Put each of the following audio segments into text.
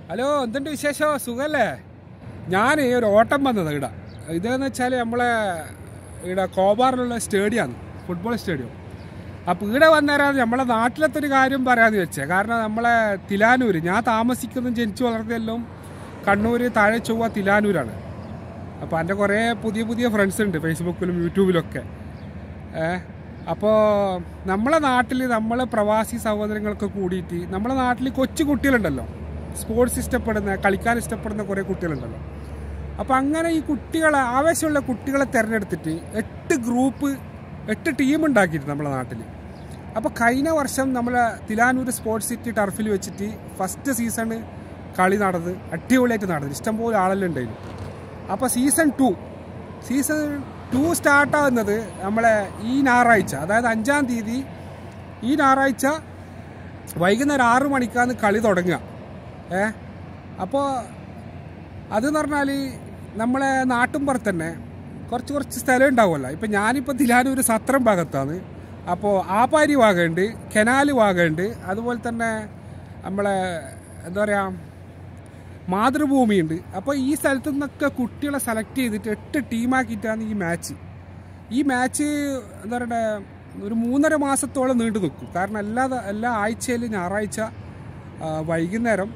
hello എന്തുണ്ട് വിശേഷം സുഖല്ലേ ഞാൻ ഒരു ഓട്ടം വന്നത് ഇവിടെ ഇതെന്ന് വെച്ചാൽ നമ്മളെ ഇവിടെ കോബാറിലുള്ള സ്റ്റേഡിയമാണ് ഫുട്ബോൾ സ്റ്റേഡിയം അപ്പോൾ ഇവിടെ വന്നേരാ നമ്മളെ നാട്ടിലത്തെ ഒരു കാര്യം പറയാമെന്ന് വെച്ചേ കാരണം നമ്മളെ തിലാനൂര് ഞാൻ താമസിക്കുന്നതും ജനിച്ചു വളർന്നതെല്ലാം കണ്ണൂർ താഴെ ചൊവ്വ തിലാനൂരാണ് അപ്പോൾ എൻ്റെ കുറേ പുതിയ പുതിയ ഫ്രണ്ട്സ് ഉണ്ട് ഫേസ്ബുക്കിലും യൂട്യൂബിലൊക്കെ ഏഹ് അപ്പോൾ നമ്മളെ നാട്ടിൽ നമ്മളെ പ്രവാസി സഹോദരങ്ങളൊക്കെ കൂടിയിട്ട് നമ്മളെ നാട്ടിൽ കൊച്ചു കുട്ടികളുണ്ടല്ലോ സ്പോർട്സ് ഇഷ്ടപ്പെടുന്ന കളിക്കാൻ ഇഷ്ടപ്പെടുന്ന കുറേ കുട്ടികളുണ്ടല്ലോ അപ്പോൾ അങ്ങനെ ഈ കുട്ടികളെ ആവേശമുള്ള കുട്ടികളെ തിരഞ്ഞെടുത്തിട്ട് എട്ട് ഗ്രൂപ്പ് എട്ട് ടീം ഉണ്ടാക്കിയിട്ട് നമ്മളെ നാട്ടിൽ അപ്പോൾ കഴിഞ്ഞ വർഷം നമ്മളെ തിലാനൂർ സ്പോർട്സ് സിറ്റി ടർഫിൽ വെച്ചിട്ട് ഫസ്റ്റ് സീസണ് കളി നടന്ന് അടിപൊളിയായിട്ട് നടന്നു ഇഷ്ടംപോലെ ആളെല്ലാം ഉണ്ടായിരുന്നു അപ്പോൾ സീസൺ ടു സീസൺ ടു സ്റ്റാർട്ടാകുന്നത് നമ്മളെ ഈ ഞായറാഴ്ച അതായത് അഞ്ചാം തീയതി ഈ ഞായറാഴ്ച വൈകുന്നേരം ആറ് മണിക്കാണ് കളി തുടങ്ങുക ഏ അപ്പോൾ അതെന്ന് പറഞ്ഞാൽ നമ്മളെ നാട്ടിൻപുറത്ത് തന്നെ കുറച്ച് കുറച്ച് സ്ഥലം ഉണ്ടാവുമല്ലോ ഇപ്പം ഞാനിപ്പോൾ തിലാനൂർ സത്രം ഭാഗത്താണ് അപ്പോൾ ആപ്പാരി ഭാഗമുണ്ട് കെനാല് ഭാഗമുണ്ട് അതുപോലെ തന്നെ നമ്മളെ എന്താ പറയുക മാതൃഭൂമിയുണ്ട് അപ്പോൾ ഈ സ്ഥലത്തു നിന്നൊക്കെ കുട്ടികളെ സെലക്ട് ചെയ്തിട്ട് എട്ട് ടീമാക്കിയിട്ടാണ് ഈ മാച്ച് ഈ മാച്ച് എന്താ പറയണ്ടേ ഒരു മൂന്നര മാസത്തോളം നീണ്ടു നിൽക്കും കാരണം എല്ലാ എല്ലാ ആഴ്ചയിലും ഞായറാഴ്ച ആ, വൈകുന്നേരം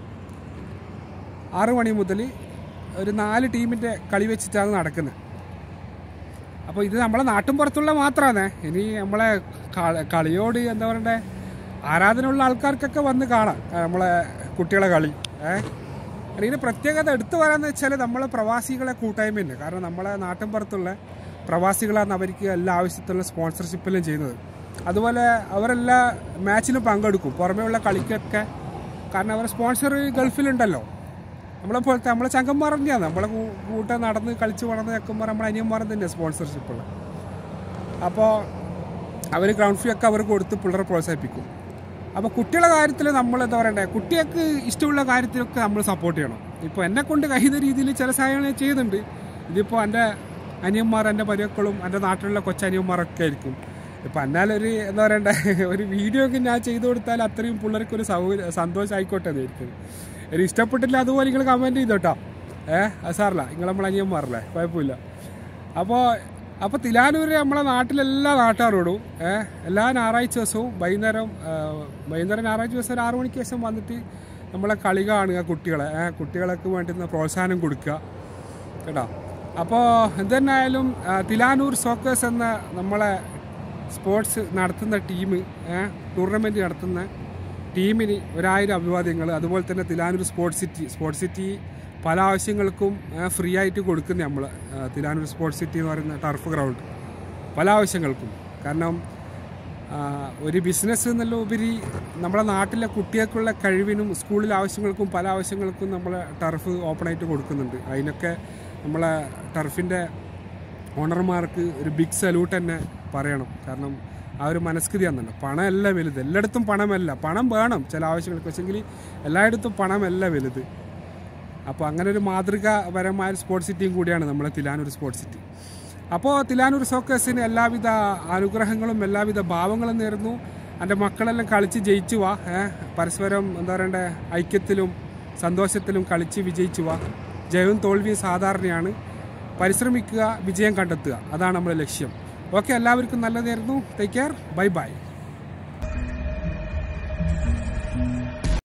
ആറ് മണി മുതൽ ഒരു നാല് ടീമിൻ്റെ കളി വെച്ചിട്ടാണ് നടക്കുന്നത് അപ്പോൾ ഇത് നമ്മളെ നാട്ടിൻ പുറത്തുള്ള മാത്രമാണ് ഇനി നമ്മളെ കള- കളിയോട് എന്താ പറയണ്ടേ ആരാധനയുള്ള ആൾക്കാർക്കൊക്കെ വന്ന് കാണാം ആ, നമ്മളെ കുട്ടികളെ കളി ഏഹ് ഇതിന് പ്രത്യേകത എടുത്തു പറയാന്ന് വെച്ചാൽ നമ്മളെ പ്രവാസികളെ കൂട്ടായ്മയുണ്ട് കാരണം നമ്മളെ നാട്ടിൻ പുറത്തുള്ള പ്രവാസികളാണ് അവർക്ക് എല്ലാ ആവശ്യത്തിലുള്ള സ്പോൺസർഷിപ്പെല്ലാം ചെയ്യുന്നത് അതുപോലെ അവരെല്ലാ മാച്ചിലും പങ്കെടുക്കും പുറമേയുള്ള കളിക്കൊക്കെ കാരണം അവരെ സ്പോൺസർ ഗൾഫിലുണ്ടല്ലോ നമ്മളെ പോലത്തെ നമ്മളെ ചങ്കന്മാർ തന്നെയാണ് നമ്മളെ കൂ- കൂട്ടം നടന്ന് കളിച്ച് വളർന്ന ചക്കന്മാർ നമ്മളെ അനിയന്മാരും തന്നെയാണ് സ്പോൺസർഷിപ്പുള്ള അപ്പോൾ അവർ ഗ്രൗണ്ട് ഫീ ഒക്കെ അവർ കൊടുത്ത് പിള്ളേരെ പ്രോത്സാഹിപ്പിക്കും അപ്പോൾ കുട്ടികളുടെ കാര്യത്തിൽ നമ്മൾ എന്താ പറയണ്ടേ കുട്ടികൾക്ക് ഇഷ്ടമുള്ള കാര്യത്തിലൊക്കെ നമ്മൾ സപ്പോർട്ട് ചെയ്യണം ഇപ്പോൾ എന്നെ കൊണ്ട് കഴിയുന്ന രീതിയിൽ ചില സഹായങ്ങൾ ഞാൻ ചെയ്യുന്നുണ്ട് ഇതിപ്പോൾ എൻ്റെ അനിയന്മാർ എൻ്റെ പരിമക്കളും എൻ്റെ നാട്ടിലുള്ള കൊച്ചനിയന്മാരൊക്കെ ആയിരിക്കും ഇപ്പം എന്നാലൊരു എന്താ പറയണ്ടേ ഒരു വീഡിയോ ഒക്കെ ഞാൻ ചെയ്തു കൊടുത്താൽ അത്രയും പിള്ളേർക്ക് ഒരു സൗകര്യം സന്തോഷം ആയിക്കോട്ടെ എന്നായിരിക്കും എനിക്ക് ഇഷ്ടപ്പെട്ടില്ല അതുപോലെ നിങ്ങൾ കമൻറ്റ് ചെയ്തോട്ടോ ഏഹ് അത് സാറില്ല നിങ്ങൾ നമ്മളെ അനിയന്മാരല്ലേ കുഴപ്പമില്ല അപ്പോൾ അപ്പോൾ തിലാനൂര് നമ്മളെ നാട്ടിലെല്ലാ നാട്ടുകാരോടും ഏഹ് എല്ലാ ഞായറാഴ്ച ദിവസവും വൈകുന്നേരം ആ, വൈകുന്നേരം ഞായറാഴ്ച ദിവസം ഒരു ആറു മണിക്ക് ശേഷം വന്നിട്ട് നമ്മളെ കളി കാണുക കുട്ടികളെ ഏഹ് കുട്ടികൾക്ക് വേണ്ടുന്ന പ്രോത്സാഹനം കൊടുക്കുക കേട്ടോ അപ്പോൾ എന്തെന്നായാലും ആ, തിലാനൂർ സോക്കേഴ്സ് എന്ന നമ്മളെ സ്പോർട്സ് നടത്തുന്ന ടീം ടൂർണമെൻറ്റ് നടത്തുന്ന ടീമിന് ഒരായിരം അഭിവാദ്യങ്ങൾ അതുപോലെ തന്നെ Thilanur sports city sports city പല ആവശ്യങ്ങൾക്കും ഫ്രീ ആയിട്ട് കൊടുക്കുന്ന നമ്മൾ തിലാനൂർ സ്പോർട്സ് സിറ്റി എന്ന് പറയുന്ന ടർഫ് ഗ്രൗണ്ട് പല ആവശ്യങ്ങൾക്കും കാരണം ആ, ഒരു ബിസിനസ് എന്നുള്ള ഉപരി നമ്മുടെ നാട്ടിലെ കുട്ടികൾക്കുള്ള കഴിവിനും സ്കൂളിലെ ആവശ്യങ്ങൾക്കും പല ആവശ്യങ്ങൾക്കും നമ്മൾ ടർഫ് ഓപ്പണായിട്ട് കൊടുക്കുന്നുണ്ട് അതിനൊക്കെ നമ്മളെ ടർഫിൻ്റെ ഓണർമാർക്ക് ഒരു ബിഗ് സല്യൂട്ട് തന്നെ പറയണം കാരണം ആ ഒരു മനസ്കൃതി അന്നല്ല പണമല്ല വലുത് എല്ലായിടത്തും പണമല്ല പണം വേണം ചില ആവശ്യങ്ങൾക്ക് പക്ഷെങ്കിൽ എല്ലായിടത്തും പണമല്ല വലുത് അപ്പോൾ അങ്ങനെ ഒരു മാതൃകാപരമായ സ്പോർട്സ് സിറ്റിയും കൂടിയാണ് നമ്മളെ തിലാനൂർ സ്പോർട്സ് സിറ്റി അപ്പോൾ തിലാനൂർ സോക്കേഴ്സിന് എല്ലാവിധ അനുഗ്രഹങ്ങളും എല്ലാവിധ ഭാവങ്ങളും നേരുന്നു എൻ്റെ മക്കളെല്ലാം കളിച്ച് ജയിച്ചു വാ ഏ പരസ്പരം എന്താ പറയണ്ടേ ഐക്യത്തിലും സന്തോഷത്തിലും കളിച്ച് വിജയിച്ചു വാ ജയവും തോൽവിയും സാധാരണയാണ് പരിശ്രമിക്കുക വിജയം കണ്ടെത്തുക അതാണ് നമ്മുടെ ലക്ഷ്യം ഓക്കെ എല്ലാവർക്കും നല്ലതായിരുന്നു ടേക്ക് കെയർ ബൈ ബൈ